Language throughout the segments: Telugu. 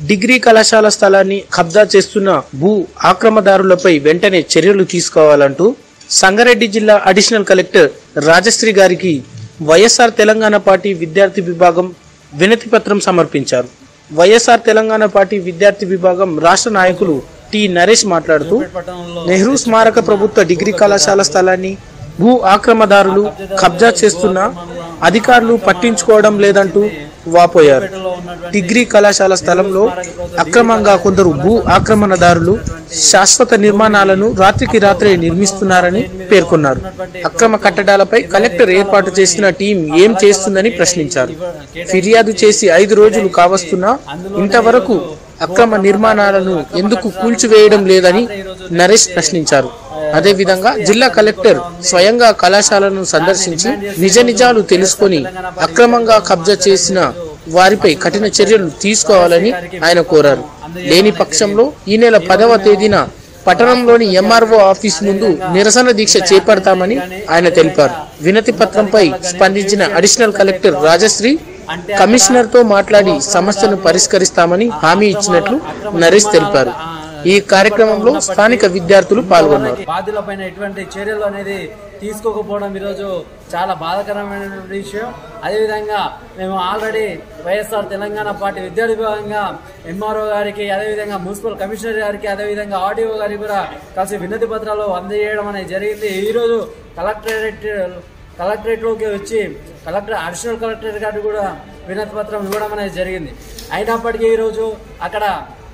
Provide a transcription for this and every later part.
డిగ్రీ కళాశాల స్థలాన్ని కబ్జా చేస్తున్న భూ ఆక్రమదారులపై వెంటనే చర్యలు తీసుకోవాలంటూ సంగారెడ్డి జిల్లా అడిషనల్ కలెక్టర్ రాజశ్రీ గారికి వైఎస్ఆర్ తెలంగాణ పార్టీ విద్యార్థి విభాగం వినతి పత్రం సమర్పించారు వైఎస్ఆర్ తెలంగాణ పార్టీ విద్యార్థి విభాగం రాష్ట్ర నాయకులు టి నరేష్ మాట్లాడుతూ నెహ్రూ స్మారక ప్రభుత్వ డిగ్రీ కళాశాల స్థలాన్ని భూ ఆక్రమదారులు కబ్జా చేస్తున్న అధికారులు పట్టించుకోవడం లేదంటూ వాపోయారు డిగ్రీ కళాశాల స్థలంలో అక్రమంగా కొందరు భూ ఆక్రమణదారులు శాశ్వత నిర్మాణాలను రాత్రికి రాత్రే నిర్మిస్తున్నారని పేర్కొన్నారు అక్రమ కట్టడాలపై కలెక్టర్ ఏర్పాటు చేసిన టీం ఏం చేస్తుందని ప్రశ్నించారు ఫిర్యాదు చేసి ఐదు రోజులు కావస్తున్నా ఇంతవరకు అక్రమ నిర్మాణాలను ఎందుకు కూల్చివేయడం లేదని నరేష్ ప్రశ్నించారు అదేవిధంగా జిల్లా కలెక్టర్ స్వయంగా కళాశాలను సందర్శించి నిజ నిజాలు తెలుసుకొని అక్రమంగా కబ్జా చేసిన వారిపై కఠిన చర్యలు తీసుకోవాలని ఆయన కోరారు లేని పక్షంలో ఈ నెల పదవ తేదీన పట్టణంలోని ఎంఆర్ఓ ఆఫీస్ ముందు నిరసన దీక్ష చేపడతామని ఆయన తెలిపారు వినతి పత్రంపై స్పందించిన అడిషనల్ కలెక్టర్ రాజశ్రీ కమిషనర్ తో మాట్లాడి సమస్యను పరిష్కరిస్తామని హామీ ఇచ్చినట్లు నరేష్ తెలిపారు ఈ కార్యక్రమంలో స్థానిక విద్యార్థులు పాల్గొన్నారు బాధ్యులపైన ఎటువంటి చర్యలు అనేది తీసుకోకపోవడం ఈరోజు చాలా బాధాకరమైనటువంటి విషయం అదేవిధంగా మేము ఆల్రెడీ వైఎస్ఆర్ తెలంగాణ పార్టీ విద్యార్థి విభాగంగా ఎంఆర్ఓ గారికి అదేవిధంగా మున్సిపల్ కమిషనర్ గారికి అదేవిధంగా ఆర్డీఓ గారికి కూడా కలిసి వినతి పత్రాలు అందజేయడం అనేది జరిగింది ఈరోజు కలెక్టరేట్ కలెక్టరేట్లోకి వచ్చి కలెక్టర్ అడిషనల్ కలెక్టర్ గారికి కూడా వినతి పత్రం ఇవ్వడం అనేది జరిగింది అయినప్పటికీ ఈరోజు అక్కడ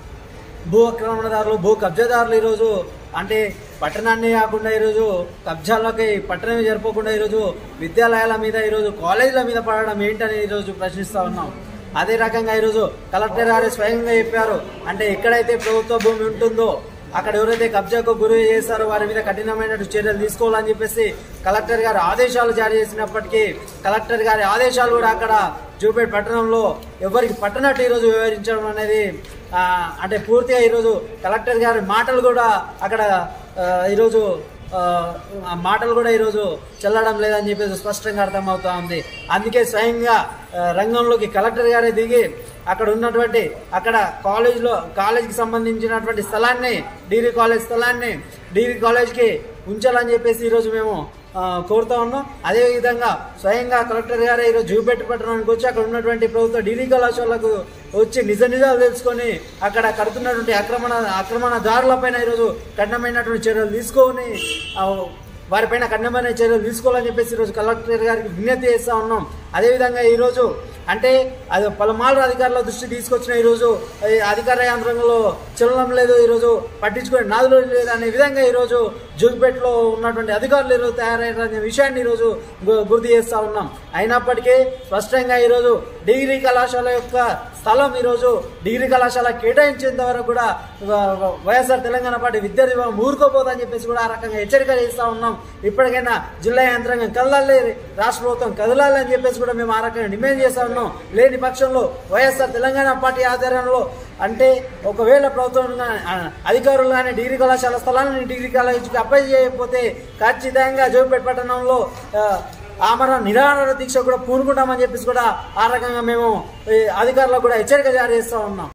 భూ ఆక్రమణదారులు భూ కబ్జాదారులు ఈరోజు అంటే పట్టణాన్ని కాకుండా ఈరోజు కబ్జాలకి పట్టణమే జరపకుండా ఈరోజు విద్యాలయాల మీద ఈరోజు కాలేజీల మీద పడడం ఏంటని ఈరోజు ప్రశ్నిస్తా ఉన్నాం అదే రకంగా ఈరోజు కలెక్టర్ గారు స్వయంగా చెప్పారు అంటే ఎక్కడైతే ప్రభుత్వ భూమి ఉంటుందో అక్కడ ఎవరైతే కబ్జాకు గురి చేస్తారో వారి మీద కఠినమైన చర్యలు తీసుకోవాలని చెప్పేసి కలెక్టర్ గారు ఆదేశాలు జారీ చేసినప్పటికీ కలెక్టర్ గారి ఆదేశాలు కూడా అక్కడ జూపేట్ పట్టణంలో ఎవరికి పట్టనట్టు ఈరోజు వివరించడం అనేది ఆ, అంటే పూర్తిగా ఈరోజు కలెక్టర్ గారి మాటలు కూడా అక్కడ ఆ, ఈరోజు ఆ, ఆ మాటలు కూడా ఈరోజు చెల్లడం లేదని చెప్పేసి స్పష్టంగా అర్థమవుతా ఉంది అందుకే స్వయంగా ఆ, రంగంలోకి కలెక్టర్ గారే దిగి అక్కడ ఉన్నటువంటి అక్కడ కాలేజ్లో కాలేజ్కి సంబంధించినటువంటి స్థలాన్ని డిగ్రీ కాలేజ్ స్థలాన్ని డిగ్రీ కాలేజ్కి ఉంచాలని చెప్పేసి ఈరోజు మేము ఆ, కోరుతా ఉన్నాం అదేవిధంగా స్వయంగా కలెక్టర్ గారే ఈరోజు జూపేట పట్టణానికి వచ్చి అక్కడ ఉన్నటువంటి ప్రభుత్వ డిగ్రీ కళాశాలకు వచ్చి నిజ నిజాలు తెలుసుకొని అక్కడ కడుతున్నటువంటి ఆక్రమణ ఆక్రమణదారులపైన ఈరోజు కఠినమైనటువంటి చర్యలు తీసుకొని ఆ, వారిపైన కఠినమైన చర్యలు తీసుకోవాలని చెప్పేసి ఈరోజు కలెక్టర్ గారికి విజ్ఞప్తి చేస్తా ఉన్నాం అదేవిధంగా ఈరోజు అంటే అది పలుమార్లు అధికారుల దృష్టి తీసుకొచ్చిన ఈరోజు ఈ అధికార యంత్రంలో చలనం లేదు ఈరోజు పట్టించుకునే నాదులు లేదు అనే విధంగా ఈరోజు జూగిపేటలో ఉన్నటువంటి అధికారులు ఈరోజు తయారయ్యారనే విషయాన్ని ఈరోజు గు- గుర్తు చేస్తా ఉన్నాం అయినప్పటికీ స్పష్టంగా ఈరోజు డిగ్రీ కళాశాల యొక్క స్థలం ఈరోజు డిగ్రీ కళాశాల కేటాయించేంత వరకు కూడా వ- వ- వైఎస్ఆర్ తెలంగాణ పార్టీ విద్యార్థి విభాగం ఊరుకోపోదని చెప్పేసి కూడా ఆ రకంగా హెచ్చరిక చేస్తా ఉన్నాం ఇప్పటికైనా జిల్లా యంత్రాంగం కదలాలి రాష్ట్ర ప్రభుత్వం కదలాలి అని చెప్పేసి కూడా మేము ఆ రకంగా డిమాండ్ చేస్తా ఉన్నాం లేని పక్షంలో వైఎస్ఆర్ తెలంగాణ పార్టీ ఆధ్వర్యంలో అంటే ఒకవేళ ప్రభుత్వం గా- ఆ, అధికారులు కానీ డిగ్రీ కళాశాల స్థలాన్ని డిగ్రీ కాలేజీకి అప్లై చేయకపోతే ఖచ్చితంగా జోగిపేట పట్టణంలో ఆ, ఆమరణ నిరాహార దీక్ష కూడా పూనుకుంటామని చెప్పేసి కూడా ఆ రకంగా మేము ఈ అధికారులకు కూడా హెచ్చరిక జారీ చేస్తా ఉన్నాం